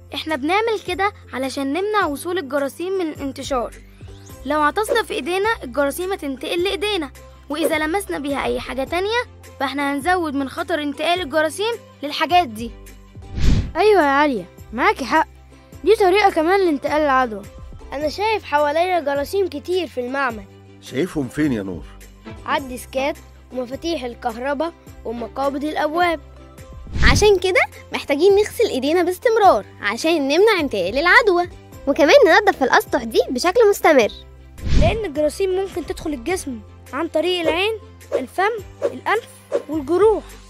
احنا بنعمل كده علشان نمنع وصول الجراثيم من الانتشار لو عطسنا في ايدينا الجراثيم هتنتقل لايدينا واذا لمسنا بيها اي حاجة تانية فاحنا هنزود من خطر انتقال الجراثيم للحاجات دي ايوه يا عالية معاكي حق دي طريقة كمان لانتقال العدوى انا شايف حوالينا جراثيم كتير في المعمل شايفهم فين يا نور على الديسكات ومفاتيح الكهرباء ومقابض الابواب عشان كده محتاجين نغسل ايدينا باستمرار عشان نمنع انتقال العدوى وكمان ننظف الاسطح دي بشكل مستمر لان الجراثيم ممكن تدخل الجسم عن طريق العين الفم الانف والجروح